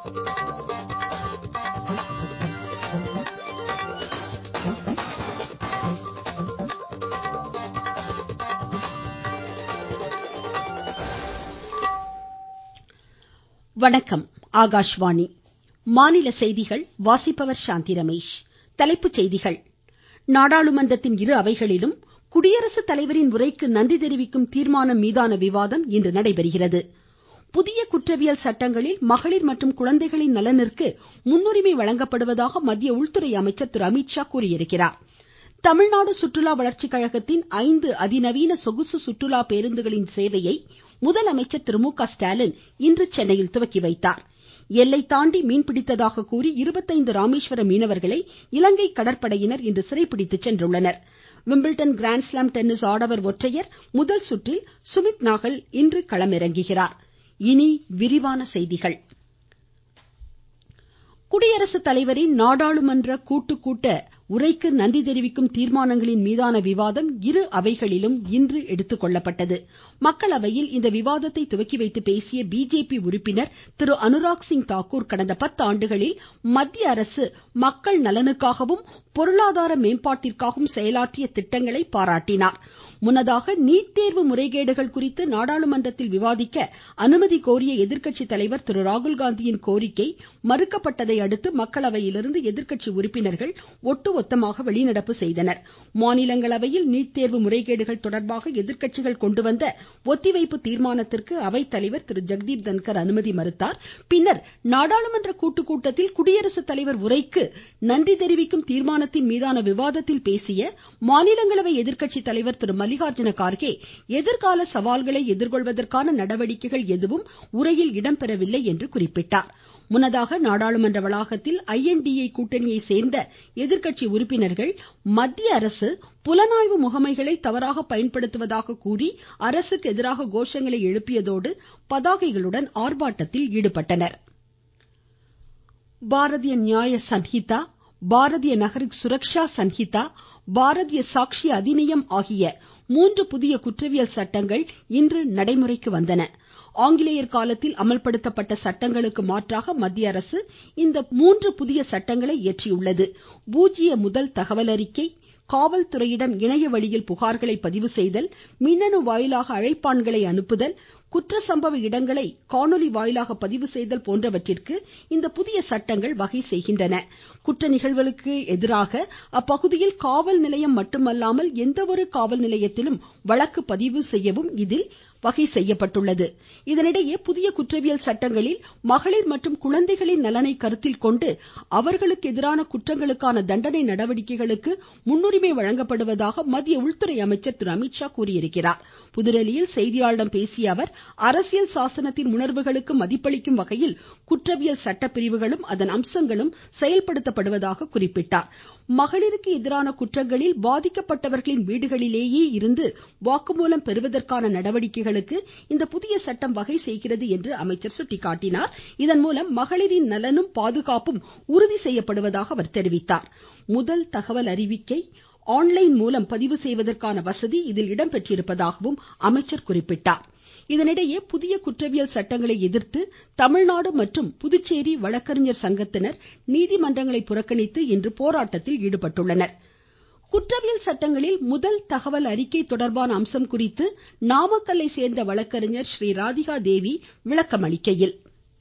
வணக்கம் ஆகாஷ்வாணி மாநில செய்திகள் வாசிப்பவர் சாந்தி ரமேஷ் தலைப்புச் செய்திகள் நாடாளுமன்றத்தின் இரு அவைகளிலும் குடியரசுத் தலைவரின் உரைக்கு நன்றி தெரிவிக்கும் தீர்மானம் மீதான விவாதம் இன்று நடைபெறுகிறது புதிய குற்றவியல் சட்டங்களில் மகளிர் மற்றும் குழந்தைகளின் நலனிற்கு முன்னுரிமை வழங்கப்படுவதாக மத்திய உள்துறை அமைச்சர் திரு அமித்ஷா கூறியிருக்கிறார் தமிழ்நாடு சுற்றுலா வளர்ச்சிக் கழகத்தின் ஐந்து அதிநவீன சொகுசு சுற்றுலா பேருந்துகளின் சேவையை முதலமைச்சர் திரு மு க ஸ்டாலின் இன்று சென்னையில் துவக்கி வைத்தார் எல்லை தாண்டி மீன்பிடித்ததாக கூறி இருபத்தைந்து ராமேஸ்வர மீனவர்களை இலங்கை கடற்படையினர் இன்று சிறைபிடித்து சென்றுள்ளனர் விம்பிள்டன் கிராண்ட்ஸ்லாம் டென்னிஸ் ஆடவர் ஒற்றையர் முதல் சுற்றில் சுமித் நாகல் இன்று களமிறங்குகிறார் இனி விரிவான செய்திகள் குடியரசுத் தலைவரின் நாடாளுமன்ற கூட்டு கூட்ட உரைக்கு நன்றி தெரிவிக்கும் தீர்மானங்களின் மீதான விவாதம் இரு அவைகளிலும் இன்று எடுத்துக்கொள்ளப்பட்டது மக்களவையில் இந்த விவாதத்தை துவக்கி வைத்து பேசிய பிஜேபி உறுப்பினர் திரு அனுராக் சிங் தாக்கூர் கடந்த பத்தாண்டுகளில் மத்திய அரசு மக்கள் நலனுக்காகவும் பொருளாதார மேம்பாட்டிற்காகவும் செயலாற்றிய திட்டங்களை பாராட்டினார் முன்னதாக நீட் தேர்வு முறைகேடுகள் குறித்து நாடாளுமன்றத்தில் விவாதிக்க அனுமதி கோரிய எதிர்க்கட்சி தலைவர் திரு ராகுல்காந்தியின் கோரிக்கை மறுக்கப்பட்டதை அடுத்து மக்களவையிலிருந்து எதிர்க்கட்சி உறுப்பினர்கள் ஒட்டுமொத்தமாக வெளிநடப்பு செய்தனர் மாநிலங்களவையில் நீட் தேர்வு முறைகேடுகள் தொடர்பாக எதிர்க்கட்சிகள் கொண்டு வந்த ஒத்திவைப்பு தீர்மானத்திற்கு அவைத்தலைவர் திரு ஜெகதீப் தன்கர் அனுமதி மறுத்தார் பின்னர் நாடாளுமன்ற கூட்டு கூட்டத்தில் குடியரசுத் தலைவர் உரைக்கு நன்றி தெரிவிக்கும் தீர்மானத்தின் மீதான விவாதத்தில் பேசிய மாநிலங்களவை எதிர்க்கட்சி தலைவர் திரு மல்லிகார்ஜுன கார்கே எதிர்கால சவால்களை எதிர்கொள்வதற்கான நடவடிக்கைகள் எதுவும் உரையில் இடம்பெறவில்லை என்று குறிப்பிட்டார் முன்னதாக நாடாளுமன்ற வளாகத்தில் ஐஎன்டிஏ கூட்டணியை சேர்ந்த எதிர்க்கட்சி உறுப்பினர்கள் மத்திய அரசு புலனாய்வு முகமைகளை தவறாக பயன்படுத்துவதாக கூறி அரசுக்கு எதிராக கோஷங்களை எழுப்பியதோடு பதாகைகளுடன் ஆர்ப்பாட்டத்தில் ஈடுபட்டனர் பாரதிய நியாய சன்ஹிதா பாரதிய நகரிக் சுரக்ஷா சன்ஹிதா பாரதிய சாட்சி அதிநியம் ஆகிய மூன்று புதிய குற்றவியல் சட்டங்கள் இன்று நடைமுறைக்கு வந்தன ஆங்கிலேயர் காலத்தில் அமல்படுத்தப்பட்ட சட்டங்களுக்கு மாற்றாக மத்திய அரசு இந்த மூன்று புதிய சட்டங்களை இயற்றியுள்ளது பூஜ்ய முதல் தகவல் அறிக்கை காவல்துறையிடம் இணைய வழியில் புகார்களை பதிவு செய்தல் மின்னணு வாயிலாக அழைப்பான்களை அனுப்புதல் குற்ற சம்பவ இடங்களை காணொலி வாயிலாக பதிவு செய்தல் போன்றவற்றிற்கு இந்த புதிய சட்டங்கள் வகை செய்கின்றன குற்ற நிகழ்வுகளுக்கு எதிராக அப்பகுதியில் காவல் நிலையம் மட்டுமல்லாமல் எந்தவொரு காவல் நிலையத்திலும் வழக்கு பதிவு செய்யவும் இதில் வகை செய்யப்பட்டுள்ளது இதனிடையே புதிய குற்றவியல் சட்டங்களில் மகளிர் மற்றும் குழந்தைகளின் நலனை கருத்தில் கொண்டு அவர்களுக்கு எதிரான குற்றங்களுக்கான தண்டனை நடவடிக்கைகளுக்கு முன்னுரிமை வழங்கப்படுவதாக மத்திய உள்துறை அமைச்சர் திரு அமித்ஷா கூறியிருக்கிறார் புதுதில்லியில் செய்தியாளர்களிடம் பேசிய அவர் அரசியல் சாசனத்தின் உணர்வுகளுக்கு மதிப்பளிக்கும் வகையில் குற்றவியல் சட்டப்பிரிவுகளும் அதன் அம்சங்களும் செயல்படுத்தப்படுவதாக குறிப்பிட்டார் மகளிருக்கு எதிரான குற்றங்களில் பாதிக்கப்பட்டவர்களின் வீடுகளிலேயே இருந்து வாக்குமூலம் பெறுவதற்கான நடவடிக்கைகளுக்கு இந்த புதிய சட்டம் வகை செய்கிறது என்று அமைச்சர் சுட்டிக்காட்டினார் இதன் மூலம் மகளிரின் நலனும் பாதுகாப்பும் உறுதி செய்யப்படுவதாக அவர் தெரிவித்தார் முதல் தகவல் அறிவிக்கை ஆன்லைன் மூலம் பதிவு செய்வதற்கான வசதி இதில் இடம்பெற்றிருப்பதாகவும் அமைச்சர் குறிப்பிட்டார் இதனிடையே புதிய குற்றவியல் சட்டங்களை எதிர்த்து தமிழ்நாடு மற்றும் புதுச்சேரி வழக்கறிஞர் சங்கத்தினர் நீதிமன்றங்களை புறக்கணித்து இன்று போராட்டத்தில் ஈடுபட்டுள்ளனர் குற்றவியல் சட்டங்களில் முதல் தகவல் அறிக்கை தொடர்பான அம்சம் குறித்து நாமக்கல்லை சேர்ந்த வழக்கறிஞர் ஸ்ரீ ராதிகா தேவி விளக்கம் அளிக்கையில்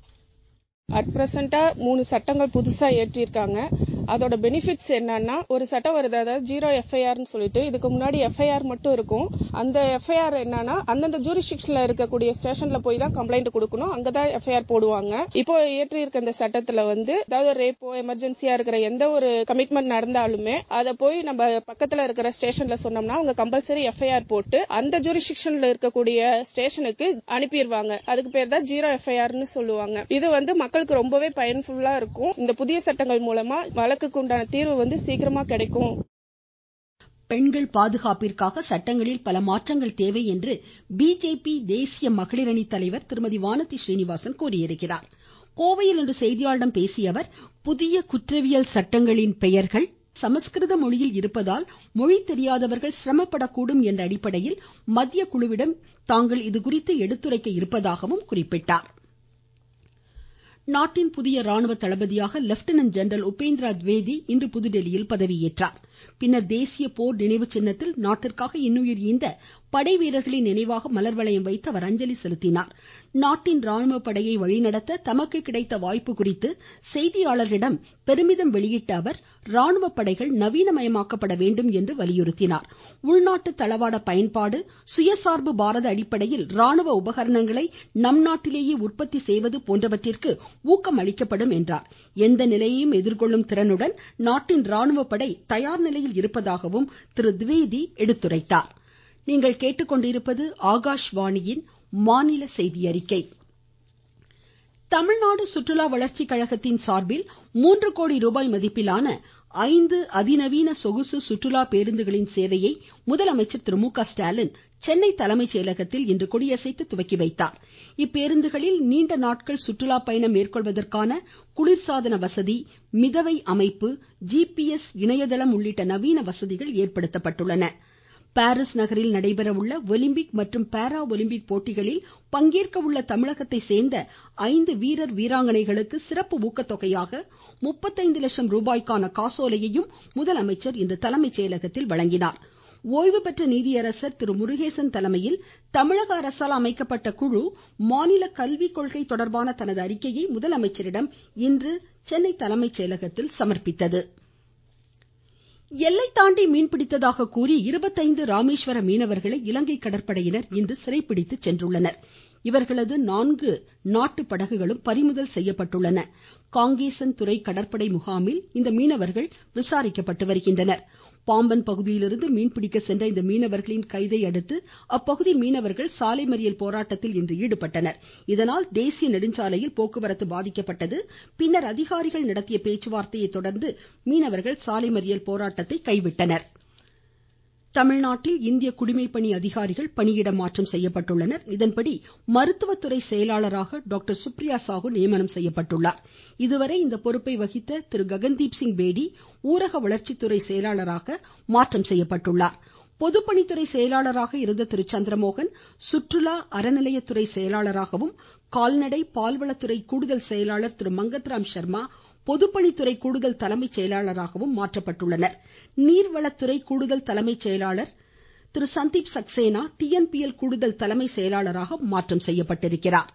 அட் பிரசண்டா மூணு சட்டங்கள் புதுசா ஏற்றிருக்காங்க அதோட பெனிஃபிட்ஸ் என்னன்னா ஒரு சட்டம் வருது அதாவது ஜீரோ எஃப்ஐஆர்னு சொல்லிட்டு இதுக்கு முன்னாடி எஃப்ஐஆர் மட்டும் இருக்கும் அந்த எஃப்ஐஆர் என்னன்னா அந்தந்த ஜூரிஸ்டிக்ஷன்ல இருக்கக்கூடிய ஸ்டேஷன்ல போய் தான் கம்ப்ளைண்ட் கொடுக்கணும் அங்கதான் எஃப்ஐஆர் போடுவாங்க இப்போ ஏற்றி இருக்க இந்த சட்டத்துல வந்து அதாவது ரேப்போ எமர்ஜென்சியா இருக்கிற எந்த ஒரு கமிட்மெண்ட் நடந்தாலுமே அதை போய் நம்ம பக்கத்துல இருக்கிற ஸ்டேஷன்ல சொன்னோம்னா அவங்க கம்பல்சரி எஃப்ஐஆர் போட்டு அந்த ஜூரிஸ்டிக்ஷன்ல இருக்கக்கூடிய ஸ்டேஷனுக்கு அனுப்பிடுவாங்க அதுக்கு பேர் தான் ஜீரோ எஃப்ஐஆர்னு சொல்லுவாங்க இது வந்து மக்களுக்கு ரொம்பவே பயன்ஃபுல்லா இருக்கும் இந்த புதிய சட்டங்கள் மூலமா வழக்குக்கு உண்டான தீர்வு வந்து சீக்கிரமா கிடைக்கும் பெண்கள் பாதுகாப்பிற்காக சட்டங்களில் பல மாற்றங்கள் தேவை என்று பிஜேபி தேசிய மகளிர் அணி தலைவர் திருமதி வானதி ஸ்ரீனிவாசன் கூறியிருக்கிறார் கோவையில் இன்று செய்தியாளர்களிடம் பேசிய அவர் புதிய குற்றவியல் சட்டங்களின் பெயர்கள் சமஸ்கிருத மொழியில் இருப்பதால் மொழி தெரியாதவர்கள் சிரமப்படக்கூடும் என்ற அடிப்படையில் மத்திய குழுவிடம் தாங்கள் இதுகுறித்து எடுத்துரைக்க இருப்பதாகவும் குறிப்பிட்டார் நாட்டின் புதிய ராணுவ தளபதியாக லெப்டினன்ட் ஜெனரல் உபேந்திரா திவேதி இன்று புதுதில்லியில் பதவியேற்றார் பின்னர் தேசிய போர் நினைவு சின்னத்தில் நாட்டிற்காக இன்னுயிர் ஈந்த படை வீரர்களின் நினைவாக மலர் வளையம் வைத்து அவர் அஞ்சலி செலுத்தினார் நாட்டின் ராணுவ படையை வழிநடத்த தமக்கு கிடைத்த வாய்ப்பு குறித்து செய்தியாளர்களிடம் பெருமிதம் வெளியிட்ட அவர் ராணுவ படைகள் நவீனமயமாக்கப்பட வேண்டும் என்று வலியுறுத்தினார் உள்நாட்டு தளவாட பயன்பாடு சுயசார்பு பாரத அடிப்படையில் ராணுவ உபகரணங்களை நம் நாட்டிலேயே உற்பத்தி செய்வது போன்றவற்றிற்கு ஊக்கம் அளிக்கப்படும் என்றார் எந்த நிலையையும் எதிர்கொள்ளும் திறனுடன் நாட்டின் ராணுவ படை தயார் நிலையில் இருப்பதாகவும் திரு திவேதி எடுத்துரைத்தார் நீங்கள் கேட்டுக்கொண்டிருப்பது ஆகாஷ்வாணியின் மாநில செய்தி அறிக்கை தமிழ்நாடு சுற்றுலா வளர்ச்சி கழகத்தின் சார்பில் மூன்று கோடி ரூபாய் மதிப்பிலான ஐந்து அதிநவீன சொகுசு சுற்றுலா பேருந்துகளின் சேவையை முதலமைச்சர் திரு மு க ஸ்டாலின் சென்னை தலைமைச் செயலகத்தில் இன்று கொடியசைத்து துவக்கி வைத்தார் இப்பேருந்துகளில் நீண்ட நாட்கள் சுற்றுலா பயணம் மேற்கொள்வதற்கான குளிர்சாதன வசதி மிதவை அமைப்பு ஜிபிஎஸ் இணையதளம் உள்ளிட்ட நவீன வசதிகள் ஏற்படுத்தப்பட்டுள்ளன பாரிஸ் நகரில் நடைபெற உள்ள ஒலிம்பிக் மற்றும் பாரா ஒலிம்பிக் போட்டிகளில் பங்கேற்க உள்ள தமிழகத்தை சேர்ந்த ஐந்து வீரர் வீராங்கனைகளுக்கு சிறப்பு ஊக்கத்தொகையாக முப்பத்தைந்து லட்சம் ரூபாய்க்கான காசோலையையும் முதலமைச்சர் இன்று தலைமைச் செயலகத்தில் வழங்கினார் ஓய்வு பெற்ற நீதியரசர் திரு முருகேசன் தலைமையில் தமிழக அரசால் அமைக்கப்பட்ட குழு மாநில கல்விக் கொள்கை தொடர்பான தனது அறிக்கையை முதலமைச்சரிடம் இன்று சென்னை தலைமைச் செயலகத்தில் சமர்ப்பித்தது எல்லை தாண்டி மீன்பிடித்ததாக கூறி இருபத்தைந்து ராமேஸ்வர மீனவர்களை இலங்கை கடற்படையினர் இன்று சிறைப்பிடித்து சென்றுள்ளனர் இவர்களது நான்கு நாட்டு படகுகளும் பறிமுதல் செய்யப்பட்டுள்ளன காங்கேசன் துறை கடற்படை முகாமில் இந்த மீனவர்கள் விசாரிக்கப்பட்டு வருகின்றனர் பாம்பன் பகுதியிலிருந்து மீன்பிடிக்க சென்ற இந்த மீனவர்களின் கைதை அடுத்து அப்பகுதி மீனவர்கள் சாலை மறியல் போராட்டத்தில் இன்று ஈடுபட்டனர் இதனால் தேசிய நெடுஞ்சாலையில் போக்குவரத்து பாதிக்கப்பட்டது பின்னர் அதிகாரிகள் நடத்திய பேச்சுவார்த்தையை தொடர்ந்து மீனவர்கள் சாலை மறியல் போராட்டத்தை கைவிட்டனர் தமிழ்நாட்டில் இந்திய குடிமைப்பணி அதிகாரிகள் பணியிட மாற்றம் செய்யப்பட்டுள்ளனர் இதன்படி மருத்துவத்துறை செயலாளராக டாக்டர் சுப்ரியா சாகு நியமனம் செய்யப்பட்டுள்ளார் இதுவரை இந்த பொறுப்பை வகித்த திரு ககன்தீப் சிங் பேடி ஊரக வளர்ச்சித்துறை செயலாளராக மாற்றம் செய்யப்பட்டுள்ளார் பொதுப்பணித்துறை செயலாளராக இருந்த திரு சந்திரமோகன் சுற்றுலா அறநிலையத்துறை செயலாளராகவும் கால்நடை பால்வளத்துறை கூடுதல் செயலாளர் திரு மங்கத்ராம் சர்மா பொதுப்பணித்துறை கூடுதல் தலைமைச் செயலாளராகவும் மாற்றப்பட்டுள்ளனர் நீர்வளத்துறை கூடுதல் தலைமைச் செயலாளர் திரு சந்தீப் சக்சேனா டிஎன்பிஎல் கூடுதல் தலைமை செயலாளராக மாற்றம் செய்யப்பட்டிருக்கிறார்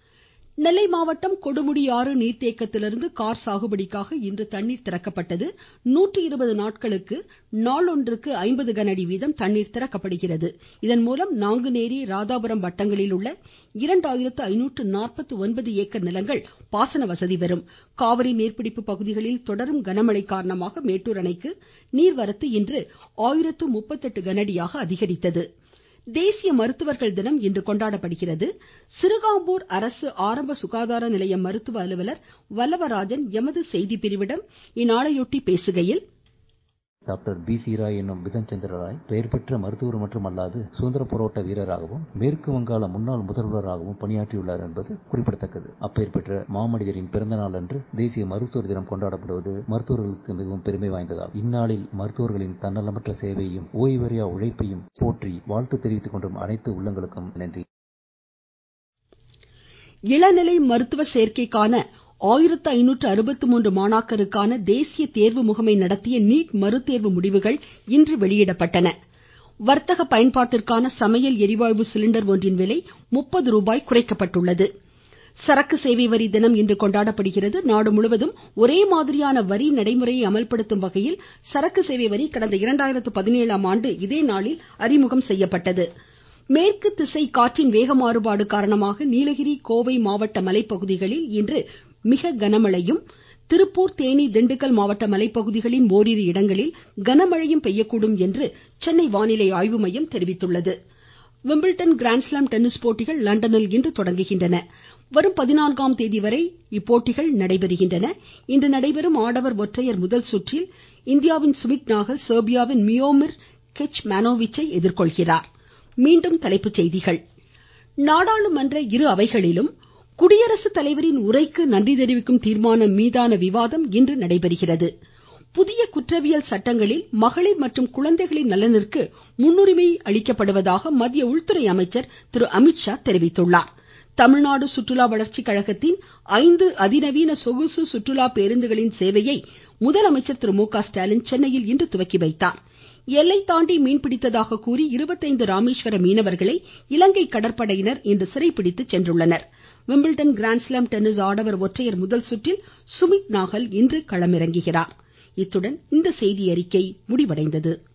நெல்லை மாவட்டம் கொடுமுடியாறு நீர்த்தேக்கத்திலிருந்து கார் சாகுபடிக்காக இன்று தண்ணீர் திறக்கப்பட்டது நூற்றி இருபது நாட்களுக்கு நாளொன்றுக்கு ஐம்பது கனஅடி வீதம் தண்ணீர் திறக்கப்படுகிறது இதன் மூலம் நாங்குநேரி ராதாபுரம் வட்டங்களில் உள்ள இரண்டாயிரத்து ஐநூற்று நாற்பத்து ஒன்பது ஏக்கர் நிலங்கள் பாசன வசதி பெறும் காவிரி நீர்பிடிப்பு பகுதிகளில் தொடரும் கனமழை காரணமாக மேட்டூர் அணைக்கு நீர்வரத்து இன்று ஆயிரத்து முப்பத்தெட்டு கனஅடியாக அதிகரித்தது தேசிய மருத்துவர்கள் தினம் இன்று கொண்டாடப்படுகிறது சிறுகாம்பூர் அரசு ஆரம்ப சுகாதார நிலைய மருத்துவ அலுவலர் வல்லவராஜன் எமது செய்திப்பிரிவிடம் இந்நாளையொட்டி பேசுகையில் டாக்டர் பி சி ராய் என்னும் பிதன் சந்திர ராய் பெயர் பெற்ற மருத்துவர் மட்டுமல்லாது சுதந்திர போராட்ட வீரராகவும் மேற்கு வங்காள முன்னாள் முதல்வராகவும் பணியாற்றியுள்ளார் என்பது குறிப்பிடத்தக்கது அப்பெயர் பெற்ற மாமனிதரின் பிறந்த நாள் அன்று தேசிய மருத்துவர் தினம் கொண்டாடப்படுவது மருத்துவர்களுக்கு மிகவும் பெருமை வாய்ந்ததாகும் இந்நாளில் மருத்துவர்களின் தன்னலமற்ற சேவையையும் ஓய்வறியா உழைப்பையும் போற்றி வாழ்த்து தெரிவித்துக் கொண்டும் அனைத்து உள்ளங்களுக்கும் நன்றி இளநிலை மருத்துவ சேர்க்கைக்கான ஆயிரத்து ஐநூற்று அறுபத்து மூன்று மாணாக்கருக்கான தேசிய தேர்வு முகமை நடத்திய நீட் மறுதேர்வு முடிவுகள் இன்று வெளியிடப்பட்டன வர்த்தக பயன்பாட்டிற்கான சமையல் எரிவாயு சிலிண்டர் ஒன்றின் விலை முப்பது ரூபாய் குறைக்கப்பட்டுள்ளது சரக்கு சேவை வரி தினம் இன்று கொண்டாடப்படுகிறது நாடு முழுவதும் ஒரே மாதிரியான வரி நடைமுறையை அமல்படுத்தும் வகையில் சரக்கு சேவை வரி கடந்த இரண்டாயிரத்து பதினேழாம் ஆண்டு இதே நாளில் அறிமுகம் செய்யப்பட்டது மேற்கு திசை காற்றின் வேக மாறுபாடு காரணமாக நீலகிரி கோவை மாவட்ட மலைப்பகுதிகளில் இன்று மிக கனமழையும் திருப்பூர் தேனி திண்டுக்கல் மாவட்ட மலைப்பகுதிகளின் ஓரிரு இடங்களில் கனமழையும் பெய்யக்கூடும் என்று சென்னை வானிலை ஆய்வு மையம் தெரிவித்துள்ளது விம்பிள்டன் கிராண்ட்ஸ்லாம் டென்னிஸ் போட்டிகள் லண்டனில் இன்று தொடங்குகின்றன வரும் பதினான்காம் தேதி வரை இப்போட்டிகள் நடைபெறுகின்றன இன்று நடைபெறும் ஆடவர் ஒற்றையர் முதல் சுற்றில் இந்தியாவின் சுமித் நாகல் செர்பியாவின் மியோமிர் கெச் மானோவிச்சை எதிர்கொள்கிறார் மீண்டும் தலைப்புச் செய்திகள் நாடாளுமன்ற இரு அவைகளிலும் குடியரசுத் தலைவரின் உரைக்கு நன்றி தெரிவிக்கும் தீர்மானம் மீதான விவாதம் இன்று நடைபெறுகிறது புதிய குற்றவியல் சட்டங்களில் மகளிர் மற்றும் குழந்தைகளின் நலனிற்கு முன்னுரிமை அளிக்கப்படுவதாக மத்திய உள்துறை அமைச்சர் திரு அமித்ஷா தெரிவித்துள்ளார் தமிழ்நாடு சுற்றுலா வளர்ச்சி கழகத்தின் ஐந்து அதிநவீன சொகுசு சுற்றுலா பேருந்துகளின் சேவையை முதலமைச்சர் திரு மு க ஸ்டாலின் சென்னையில் இன்று துவக்கி வைத்தார் எல்லை தாண்டி மீன்பிடித்ததாக கூறி இருபத்தைந்து ராமேஸ்வர மீனவர்களை இலங்கை கடற்படையினர் இன்று சிறைபிடித்து சென்றுள்ளனர் விம்பிள்டன் கிராண்ட்ஸ்லாம் டென்னிஸ் ஆடவர் ஒற்றையர் முதல் சுற்றில் சுமித் நாகல் இன்று களமிறங்குகிறார் இத்துடன் இந்த செய்தியறிக்கை முடிவடைந்தது